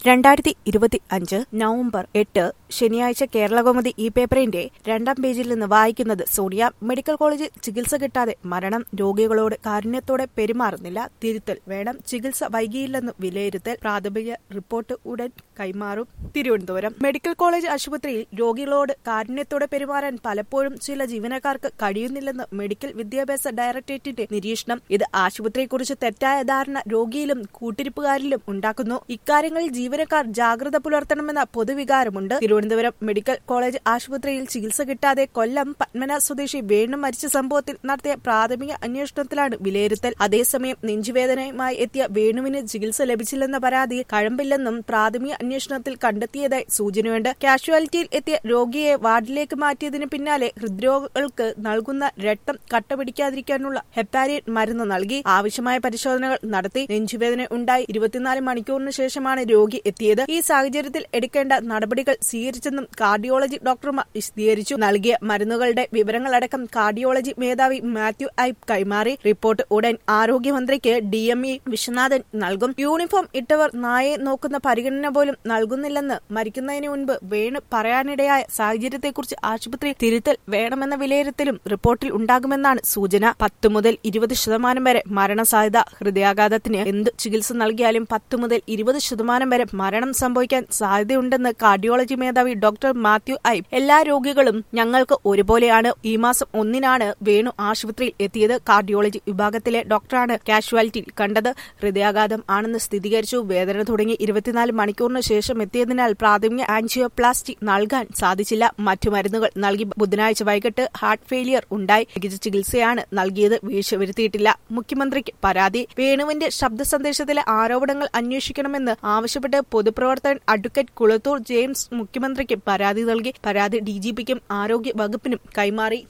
രണ്ടായിരത്തി ഇരുപത്തി അഞ്ച് നവംബർ എട്ട് ശനിയാഴ്ച കേരളകൗമുദി ഈ പേപ്പറിന്റെ രണ്ടാം പേജിൽ നിന്ന് വായിക്കുന്നത് സോണിയ മെഡിക്കൽ കോളേജിൽ ചികിത്സ കിട്ടാതെ മരണം രോഗികളോട് കാരുണ്യത്തോടെ പെരുമാറുന്നില്ല തിരുത്തൽ വേണം ചികിത്സ വൈകിയില്ലെന്ന് വിലയിരുത്തൽ പ്രാഥമിക റിപ്പോർട്ട് ഉടൻ കൈമാറും തിരുവനന്തപുരം മെഡിക്കൽ കോളേജ് ആശുപത്രിയിൽ രോഗികളോട് കാരുണ്യത്തോടെ പെരുമാറാൻ പലപ്പോഴും ചില ജീവനക്കാർക്ക് കഴിയുന്നില്ലെന്ന് മെഡിക്കൽ വിദ്യാഭ്യാസ ഡയറക്ടറേറ്റിന്റെ നിരീക്ഷണം ഇത് ആശുപത്രിയെക്കുറിച്ച് തെറ്റായ ധാരണ രോഗിയിലും കൂട്ടിരിപ്പുകാരിലും ഉണ്ടാക്കുന്നു ഇക്കാര്യങ്ങളിൽ ജീവനക്കാർ ജാഗ്രത പുലർത്തണമെന്ന പൊതുവികാരമുണ്ട് തിരുവനന്തപുരം മെഡിക്കൽ കോളേജ് ആശുപത്രിയിൽ ചികിത്സ കിട്ടാതെ കൊല്ലം പത്മന സ്വദേശി വേണു മരിച്ച സംഭവത്തിൽ നടത്തിയ പ്രാഥമിക അന്വേഷണത്തിലാണ് വിലയിരുത്തൽ അതേസമയം നെഞ്ചുവേദനയുമായി എത്തിയ വേണുവിന് ചികിത്സ ലഭിച്ചില്ലെന്ന പരാതി കഴമ്പില്ലെന്നും പ്രാഥമിക അന്വേഷണത്തിൽ കണ്ടെത്തിയതായി സൂചനയുണ്ട് കാഷ്വാലിറ്റിയിൽ എത്തിയ രോഗിയെ വാർഡിലേക്ക് മാറ്റിയതിന് പിന്നാലെ ഹൃദ്രോഗികൾക്ക് നൽകുന്ന രക്തം കട്ടപിടിക്കാതിരിക്കാനുള്ള ഹെപ്പാരിൻ മരുന്ന് നൽകി ആവശ്യമായ പരിശോധനകൾ നടത്തി നെഞ്ചുവേദന ഉണ്ടായി ഇരുപത്തിനാല് മണിക്കൂറിന് ശേഷമാണ് രോഗി എത്തിയത് ഈ സാഹചര്യത്തിൽ എടുക്കേണ്ട നടപടികൾ സ്വീകരിച്ചെന്നും കാർഡിയോളജി ഡോക്ടർമാർ വിശദീകരിച്ചു നൽകിയ മരുന്നുകളുടെ വിവരങ്ങളടക്കം കാർഡിയോളജി മേധാവി മാത്യു ഐബ് കൈമാറി റിപ്പോർട്ട് ഉടൻ ആരോഗ്യമന്ത്രിക്ക് ഡി എം ഇ വിശ്വനാഥൻ നൽകും യൂണിഫോം ഇട്ടവർ നായെ നോക്കുന്ന പരിഗണന പോലും നൽകുന്നില്ലെന്ന് മരിക്കുന്നതിന് മുൻപ് വേണു പറയാനിടയായ സാഹചര്യത്തെക്കുറിച്ച് ആശുപത്രി തിരുത്തൽ വേണമെന്ന വിലയിരുത്തലും റിപ്പോർട്ടിൽ ഉണ്ടാകുമെന്നാണ് സൂചന പത്ത് മുതൽ ഇരുപത് ശതമാനം വരെ മരണസാധ്യത ഹൃദയാഘാതത്തിന് എന്ത് ചികിത്സ നൽകിയാലും പത്ത് മുതൽ ഇരുപത് ശതമാനം വരെ മരണം സംഭവിക്കാൻ സാധ്യതയുണ്ടെന്ന് കാർഡിയോളജി മേധാവി ഡോക്ടർ മാത്യു ഐബ് എല്ലാ രോഗികളും ഞങ്ങൾക്ക് ഒരുപോലെയാണ് ഈ മാസം ഒന്നിനാണ് വേണു ആശുപത്രിയിൽ എത്തിയത് കാർഡിയോളജി വിഭാഗത്തിലെ ഡോക്ടറാണ് കാഷ്വാലിറ്റിയിൽ കണ്ടത് ഹൃദയാഘാതം ആണെന്ന് സ്ഥിരീകരിച്ചു വേദന തുടങ്ങി ഇരുപത്തിനാല് മണിക്കൂറിന് ശേഷം എത്തിയതിനാൽ പ്രാഥമിക ആൻജിയോപ്ലാസ്റ്റി നൽകാൻ സാധിച്ചില്ല മറ്റു മരുന്നുകൾ നൽകി ബുധനാഴ്ച വൈകിട്ട് ഹാർട്ട് ഫെയിലിയർ ഉണ്ടായി മികച്ച ചികിത്സയാണ് നൽകിയത് വീഴ്ച വരുത്തിയിട്ടില്ല മുഖ്യമന്ത്രിക്ക് പരാതി വേണുവിന്റെ ശബ്ദ സന്ദേശത്തിലെ ആരോപണങ്ങൾ അന്വേഷിക്കണമെന്ന് ആവശ്യപ്പെട്ട് പൊതുപ്രവർത്തകൻ അഡ്വക്കേറ്റ് കുളത്തൂർ ജെയിംസ് മുഖ്യമന്ത്രിക്ക് പരാതി നൽകി പരാതി ഡിജിപിക്കും ആരോഗ്യ വകുപ്പിനും കൈമാറി